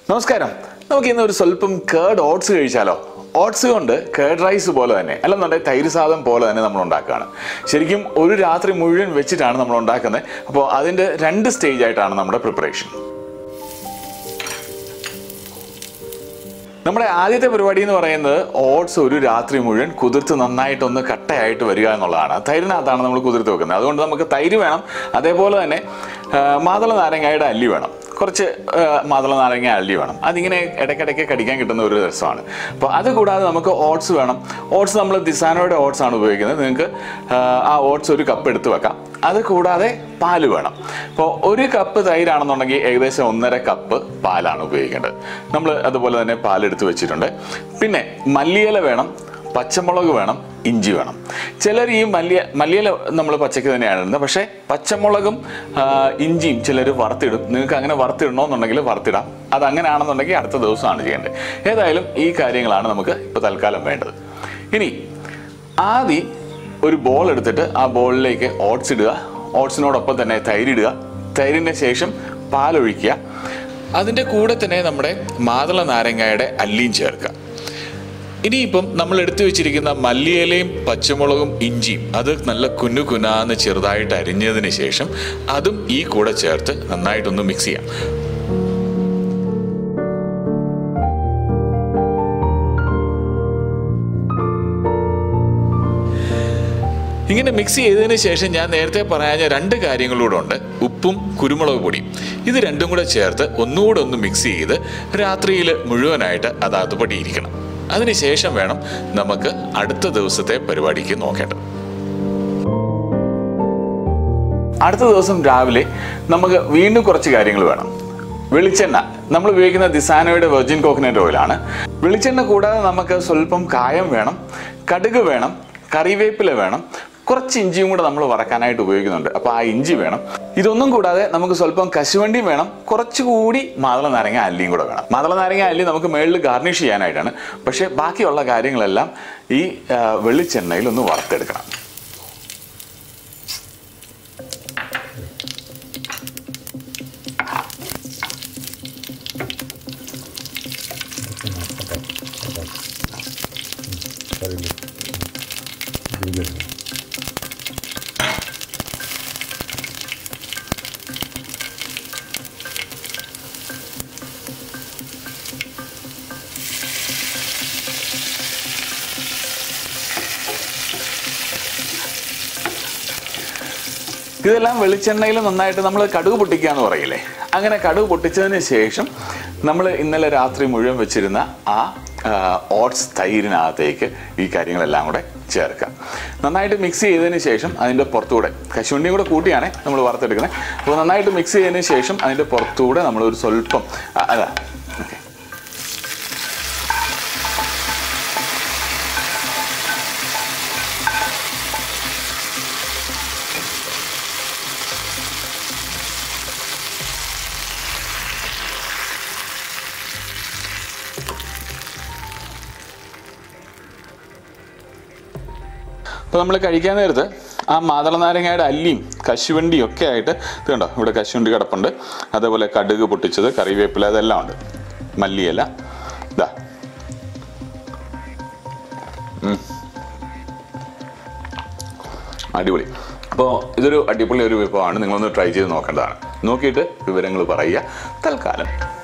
നമസ്കാരം നമുക്ക് ഇന്ന് ഒരു സ്വല്പം കേർഡ് ഓട്സ് കഴിച്ചാലോ ഓട്സ് കൊണ്ട് കേർഡ് റൈസ് പോലെ തന്നെ അല്ലെന്നുണ്ടെങ്കിൽ തൈര് സാദം പോലെ തന്നെ നമ്മൾ ഉണ്ടാക്കുകയാണ് ശരിക്കും ഒരു രാത്രി മുഴുവൻ വെച്ചിട്ടാണ് നമ്മൾ ഉണ്ടാക്കുന്നത് അപ്പോൾ അതിൻ്റെ രണ്ട് സ്റ്റേജ് ആയിട്ടാണ് നമ്മുടെ പ്രിപ്പറേഷൻ നമ്മുടെ ആദ്യത്തെ പരിപാടി എന്ന് പറയുന്നത് ഓട്സ് ഒരു രാത്രി മുഴുവൻ കുതിർത്ത് നന്നായിട്ടൊന്ന് കട്ടയായിട്ട് വരിക എന്നുള്ളതാണ് തൈരിനകത്താണ് നമ്മൾ കുതിർത്ത് വെക്കുന്നത് അതുകൊണ്ട് നമുക്ക് തൈര് വേണം അതേപോലെ തന്നെ ആ, മാതള നാരങ്ങയുടെ അല്ലി വേണം കുറച്ച് ആ, മാതള നാരങ്ങ അല്ലി വേണം അതിങ്ങനെ ഇടയ്ക്കിടയ്ക്ക് കടിക്കാൻ കിട്ടുന്ന ഒരു രസമാണ് അപ്പോൾ അത് കൂടാതെ നമുക്ക് ഓട്സ് വേണം ഓട്സ് നമ്മൾ ദിസാനോയുടെ ഓട്സ് ആണ് ഉപയോഗിക്കുന്നത് നിങ്ങൾക്ക് ആ, ആ ഓട്സ് ഒരു കപ്പ് എടുത്ത് വെക്കാം അത് കൂടാതെ പാല് വേണം അപ്പോൾ ഒരു കപ്പ് തൈരാണെന്നുണ്ടെങ്കിൽ ഏകദേശം ഒന്നര കപ്പ് പാലാണ് ഉപയോഗിക്കേണ്ടത് നമ്മൾ അതുപോലെ തന്നെ പാലെടുത്ത് വെച്ചിട്ടുണ്ട് പിന്നെ മല്ലിയില വേണം പച്ചമുളക് വേണം ഇഞ്ചി വേണം ചിലർ ഈ മല്ലിയ മല്ലിയില നമ്മൾ പച്ചയ്ക്ക് തന്നെയാണ് ഇടുന്നത് പക്ഷേ പച്ചമുളകും ആ, ഇഞ്ചിയും ചിലർ വറുത്തിടും നിങ്ങൾക്ക് അങ്ങനെ വറുത്തിടണമെന്നുണ്ടെങ്കിൽ വറുത്തിടാം അത് അങ്ങനെയാണെന്നുണ്ടെങ്കിൽ അടുത്ത ദിവസമാണ് ചെയ്യേണ്ടത് ഏതായാലും ഈ കാര്യങ്ങളാണ് നമുക്ക് ഇപ്പോൾ തൽക്കാലം വേണ്ടത് ഇനി ആദ്യം ഒരു ബോൾ എടുത്തിട്ട് ആ ബോളിലേക്ക് ഓട്സ് ഇടുക ഓട്സിനോടൊപ്പം തന്നെ തൈരിടുക തൈരിന് ശേഷം പാലൊഴിക്കുക അതിൻ്റെ കൂടെ തന്നെ നമ്മുടെ മാതള നാരങ്ങയുടെ അല്ലിയും ചേർക്കുക ഇനിയിപ്പം നമ്മൾ എടുത്തു വെച്ചിരിക്കുന്ന മല്ലിയിലയും പച്ചമുളകും ഇഞ്ചിയും അത് നല്ല കുന്നു കുനാന്ന് ചെറുതായിട്ട് അരിഞ്ഞതിന് ശേഷം അതും ഈ കൂടെ ചേർത്ത് നന്നായിട്ടൊന്ന് മിക്സ് ചെയ്യാം ഇങ്ങനെ മിക്സ് ചെയ്തതിന് ശേഷം ഞാൻ നേരത്തെ പറഞ്ഞ രണ്ട് കാര്യങ്ങളൂടെ ഉണ്ട് ഉപ്പും കുരുമുളക് പൊടിയും ഇത് രണ്ടും കൂടെ ചേർത്ത് ഒന്നുകൂടെ ഒന്ന് മിക്സ് ചെയ്ത് രാത്രിയിൽ മുഴുവനായിട്ട് അത് അതുപടിയിരിക്കണം അതിനുശേഷം വേണം നമുക്ക് അടുത്ത ദിവസത്തെ പരിപാടിക്ക് നോക്കേണ്ടത് അടുത്ത ദിവസം രാവിലെ നമുക്ക് വീണ്ടും കുറച്ച് കാര്യങ്ങൾ വേണം വെളിച്ചെണ്ണ നമ്മൾ ഉപയോഗിക്കുന്ന ദിസാനോയുടെ വെർജിൻ കോക്കനട്ട് ഓയിലാണ് വെളിച്ചെണ്ണ കൂടാതെ നമുക്ക് സ്വല്പം കായം വേണം കടുക് വേണം കറിവേപ്പില വേണം കുറച്ച് ഇഞ്ചിയും കൂടെ നമ്മൾ വറക്കാനായിട്ട് ഉപയോഗിക്കുന്നുണ്ട് അപ്പോൾ ആ ഇഞ്ചി വേണം ഇതൊന്നും കൂടാതെ നമുക്ക് സ്വല്പം കശുവണ്ടിയും വേണം കുറച്ചുകൂടി മാതള നാരങ്ങ അല്ലിയും കൂടെ വേണം മാതള നാരങ്ങ അല്ലി നമുക്ക് മേളിൽ ഗാർണിഷ് ചെയ്യാനായിട്ടാണ് പക്ഷേ ബാക്കിയുള്ള കാര്യങ്ങളെല്ലാം ഈ ആ, വെളിച്ചെണ്ണയിൽ ഒന്ന് വറുത്തെടുക്കണം ഇതെല്ലാം വെളിച്ചെണ്ണയിൽ നന്നായിട്ട് നമ്മൾ കടുക് പൊട്ടിക്കുക എന്ന് പറയില്ലേ അങ്ങനെ കടുക് പൊട്ടിച്ചതിന് ശേഷം നമ്മൾ ഇന്നലെ രാത്രി മുഴുവൻ വെച്ചിരുന്ന ആ ആ, ഓട്സ് തൈരിനകത്തേക്ക് ഈ കാര്യങ്ങളെല്ലാം കൂടെ ചേർക്കുക നന്നായിട്ട് മിക്സ് ചെയ്തതിന് ശേഷം അതിൻ്റെ പുറത്തുകൂടെ കശുവണ്ടിയും കൂടെ കൂട്ടിയാണ് നമ്മൾ വറുത്തെടുക്കുന്നത് അപ്പോൾ നന്നായിട്ട് മിക്സ് ചെയ്തതിന് ശേഷം അതിൻ്റെ പുറത്തുകൂടെ നമ്മൾ ഒരു സ്വല്പം ആ, അതാ ഓക്കെ അപ്പോൾ നമ്മൾ കഴിക്കാൻ നേരത്ത് ആ മാതള നാരങ്ങയുടെ അല്ലിയും കശുവണ്ടിയും ഒക്കെ ആയിട്ട് ഇത് കണ്ടോ ഇവിടെ കശുവണ്ടി കിടപ്പുണ്ട് അതേപോലെ കടുക് പൊട്ടിച്ചത് കറിവേപ്പില അതെല്ലാം ഉണ്ട് മല്ലിയില ഇതാ ഉം. അടിപൊളി അപ്പോൾ ഇതൊരു അടിപൊളി ഒരു വിഭവമാണ് നിങ്ങളൊന്ന് ട്രൈ ചെയ്ത് നോക്കേണ്ടതാണ് നോക്കിയിട്ട് വിവരങ്ങൾ പറയുക തൽക്കാലം